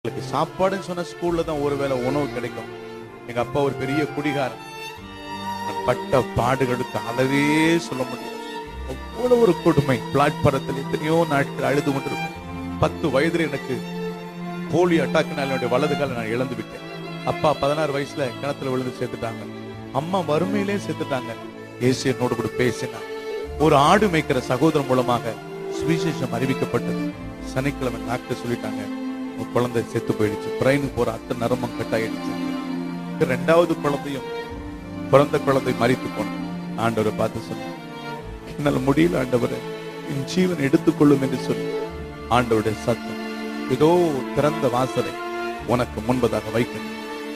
எனக்கு சாப்பாடுன்னு சொன்ன ஸ்கூல்ல தான் ஒருவேளை உணவு கிடைக்கும் எங்க அப்பா ஒரு பெரிய குடிகாரன் நான் பட்ட பாடுகளுக்கு அளவே சொல்ல முடியாது அவ்வளவு ஒரு கொடுமை பிளாட்பாரத்தில் எத்தனையோ நாட்கள் அழுது கொண்டிருக்கும் பத்து வயதுல எனக்கு போலியோ அட்டாக்குனால என்னுடைய வலது காலை நான் இழந்து விட்டேன் அப்பா பதினாறு வயசுல கிணத்துல விழுந்து சேர்த்துட்டாங்க அம்மா வறுமையிலே சேர்த்துட்டாங்க இயேசு என்னோடு கூட பேசினார் ஒரு ஆடு மேய்க்கிற சகோதரன் மூலமாக சுவிசேஷம் அறிவிக்கப்பட்டது சனிக்கிழமை டாக்டர் சொல்லிட்டாங்க உங்க குழந்தை செத்து போயிடுச்சு பிரெயினுக்கு போற அத்தனை நரம்பம் கட்டாயிடுச்சு ரெண்டாவது குழந்தையும் பிறந்த குழந்தை மறித்து போனோம் ஆண்டவரை பார்த்து சொன்னேன் என்னால் முடியல ஆண்டவரை என் ஜீவன் எடுத்துக்கொள்ளும் என்று சொல்லி ஆண்டவருடைய சத்தம் இதோ திறந்த வாசலை உனக்கு முன்பதாக வைக்கிறேன்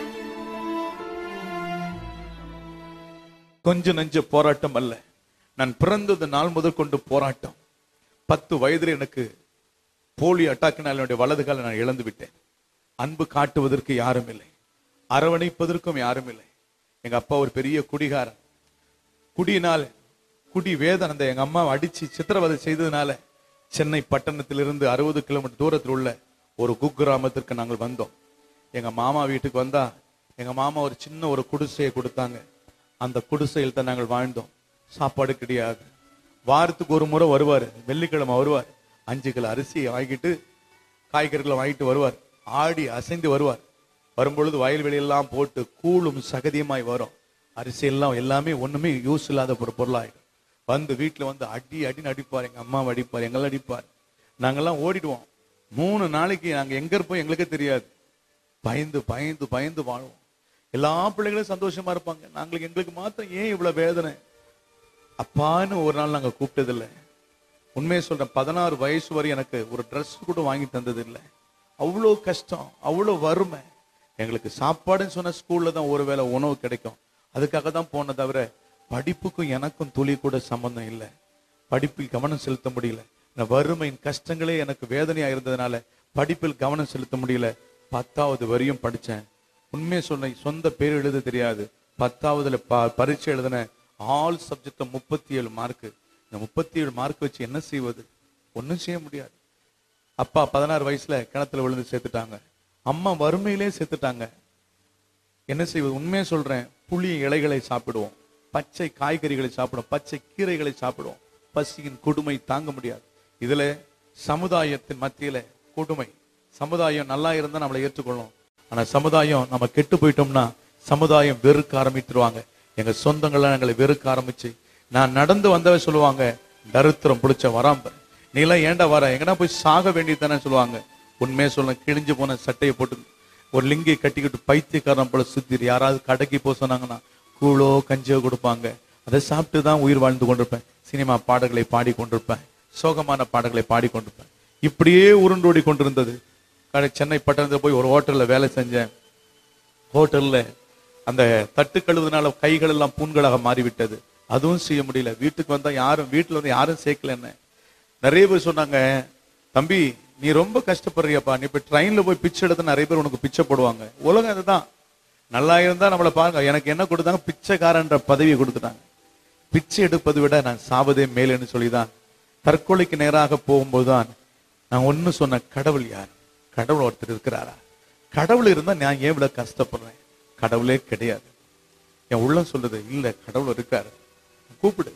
கொஞ்ச நெஞ்ச போராட்டம் அல்ல நான் பிறந்தது நாள் முதல் கொண்டு போராட்டம் பத்து வயதில் எனக்கு போலியோ அட்டாக்கினால் என்னுடைய வலது காலை நான் இழந்து விட்டேன் அன்பு காட்டுவதற்கு யாரும் இல்லை அரவணைப்பதற்கும் யாரும் இல்லை எங்க அப்பா ஒரு பெரிய குடிகாரன் குடியினால் குடி வேதன் அந்த எங்க அம்மாவை அடிச்சு சித்திரவதை செய்ததுனால சென்னை பட்டணத்திலிருந்து அறுபது கிலோமீட்டர் தூரத்தில் உள்ள ஒரு குக்கிராமத்திற்கு நாங்கள் வந்தோம் எங்க மாமா வீட்டுக்கு வந்தா எங்க மாமா ஒரு சின்ன ஒரு குடிசையை கொடுத்தாங்க அந்த குடிசையில் தான் நாங்கள் வாழ்ந்தோம் சாப்பாடு கிடையாது வாரத்துக்கு ஒரு முறை வருவார் வெள்ளிக்கிழமை வருவார் அஞ்சு கிலோ அரிசி வாங்கிட்டு காய்கறிகளை வாங்கிட்டு வருவார் ஆடி அசைந்து வருவார் வரும்பொழுது வயல்வெளியெல்லாம் போட்டு கூழும் சகதியுமாய் வரும் அரிசி எல்லாம் எல்லாமே ஒண்ணுமே யூஸ் இல்லாத ஒரு பொருளாயிடும் வந்து வீட்டுல வந்து அடி அடின்னு அடிப்பார் எங்க அம்மாவை அடிப்பார் எங்களை அடிப்பார் நாங்கெல்லாம் ஓடிடுவோம் மூணு நாளைக்கு நாங்க எங்க இருப்போம் எங்களுக்கே தெரியாது பயந்து பயந்து பயந்து வாழ்வோம் எல்லா பிள்ளைகளும் சந்தோஷமா இருப்பாங்க நாங்களுக்கு எங்களுக்கு மாத்திரம் ஏன் இவ்வளவு வேதனை அப்பான்னு ஒரு நாள் நாங்க கூப்பிட்டதில்லை உண்மையை சொல்றேன் பதினாறு வயசு வரை எனக்கு ஒரு Dress கூட வாங்கி தந்தது இல்லை அவ்வளோ கஷ்டம் அவ்வளோ வறுமை எங்களுக்கு சாப்பாடுன்னு சொன்ன ஸ்கூல்ல தான் ஒருவேளை உணவு கிடைக்கும் அதுக்காக தான் போன தவிர படிப்புக்கும் எனக்கும் துளி கூட சம்பந்தம் இல்லை படிப்பில் கவனம் செலுத்த முடியல இந்த வறுமையின் கஷ்டங்களே எனக்கு வேதனையா இருந்ததுனால படிப்பில் கவனம் செலுத்த முடியல பத்தாவது வரையும் படிச்சேன் உண்மையை சொன்ன சொந்த பேர் எழுத தெரியாது பத்தாவதுல ப- பரீட்சை எழுதின ஆல் சப்ஜெக்ட் முப்பத்தி ஏழு மார்க் இந்த முப்பத்தி ஏழு மார்க் வச்சு என்ன செய்வது ஒண்ணும் செய்ய முடியாது அப்பா பதினாறு வயசுல கிணத்துல விழுந்து சேர்த்துட்டாங்க அம்மா வறுமையிலே சேர்த்துட்டாங்க என்ன செய்வது உண்மையை சொல்றேன் புளி இலைகளை சாப்பிடுவோம் பச்சை காய்கறிகளை சாப்பிடுவோம் பச்சை கீரைகளை சாப்பிடுவோம் பசியின் கொடுமை தாங்க முடியாது இதுல சமுதாயத்தின் மத்தியில கொடுமை சமுதாயம் நல்லா இருந்தா நம்மளை ஏற்றுக்கொள்ளும் ஆனா சமுதாயம் நம்ம கெட்டு போயிட்டோம்னா சமுதாயம் வெறுக்க ஆரம்பித்துருவாங்க எங்க சொந்தங்கள்லாம் எங்களை வெறுக்க ஆரம்பிச்சு நான் நடந்து வந்தவ சொல்லுவாங்க தரித்திரம் பிடிச்ச வராம்ப நீ எல்லாம் ஏன்டா வர எங்கனா போய் சாக வேண்டியதானே சொல்லுவாங்க உண்மையை சொல்ல கிழிஞ்சு போன சட்டையை போட்டு ஒரு லிங்கை கட்டிக்கிட்டு பைத்தியக்காரன் போல சுத்திட்டு யாராவது கடைக்கு போக சொன்னாங்கன்னா கூழோ கஞ்சியோ கொடுப்பாங்க அதை சாப்பிட்டு தான் உயிர் வாழ்ந்து கொண்டிருப்பேன் சினிமா பாடல்களை பாடி கொண்டிருப்பேன் சோகமான பாடல்களை பாடி கொண்டிருப்பேன் இப்படியே உருண்டோடி கொண்டிருந்தது கடை- சென்னை பட்டணத்துல போய் ஒரு ஹோட்டல்ல வேலை செஞ்சேன் ஹோட்டல்ல அந்த தட்டு கழுவுனால கைகள் எல்லாம் புண்களாக மாறிவிட்டது அதுவும் செய்ய முடியல வீட்டுக்கு வந்தா யாரும் வீட்டுல வந்து யாரும் சேர்க்கல என்ன நிறைய பேர் சொன்னாங்க தம்பி நீ ரொம்ப கஷ்டப்படுறியப்பா நீ இப்ப ட்ரெயின்ல போய் பிச்சை எடுத்து நிறைய பேர் உனக்கு பிச்சை போடுவாங்க உலகம் அதுதான் நல்லா இருந்தா நம்மளை பாருங்க எனக்கு என்ன கொடுத்தாங்க பிச்சைக்காரன்ற பதவியை கொடுத்துட்டாங்க பிச்சை எடுப்பதை விட நான் சாவதே மேலேன்னு சொல்லிதான் தற்கொலைக்கு நேராக போகும்போதுதான் நான் ஒண்ணு சொன்ன கடவுள் யார் கடவுள் ஒருத்தர் இருக்கிறாரா கடவுள் இருந்தா நான் ஏன் இவ்வளவு கஷ்டப்படுறேன் கடவுளே கிடையாது என் உள்ளம் சொல்லுது இல்ல கடவுள் இருக்காரு கூப்பிடு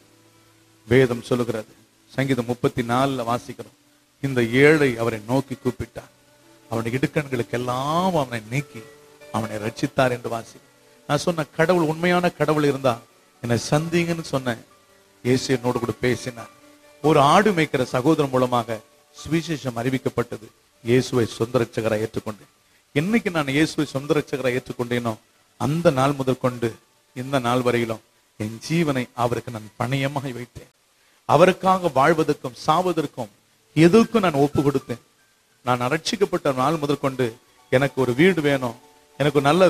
வேதம் சொல்லுகிறது சங்கீதம் முப்பத்தி நாலுல வாசிக்கிறோம் இந்த ஏழை அவரை நோக்கி கூப்பிட்டான் அவனுடைய இடுக்கண்களுக்கு எல்லாம் அவனை நீக்கி அவனை ரட்சித்தார் என்று வாசி நான் சொன்ன கடவுள் உண்மையான கடவுள் இருந்தா என்னை சந்திங்கன்னு சொன்னேன் இயேசு என்னோடு கூட பேசினார் ஒரு ஆடு மேய்க்கிற சகோதரன் மூலமாக சுவிசேஷம் அறிவிக்கப்பட்டது இயேசுவை சொந்த ரட்சகரை ஏற்றுக்கொண்டேன் என்னைக்கு நான் இயேசுவை சொந்த ரட்சகரை ஏற்றுக்கொண்டேனோ அந்த நாள் முதல் கொண்டு இந்த நாள் வரையிலும் என் ஜீவனை அவருக்கு நான் பணயமாக வைத்தேன் அவருக்காக வாழ்வதற்கும் சாவதற்கும் எதுக்கும் நான் ஒப்பு கொடுத்தேன் நான் ரட்சிக்கப்பட்ட நாள் முதல் கொண்டு எனக்கு ஒரு வீடு வேணும் எனக்கு ஒரு நல்ல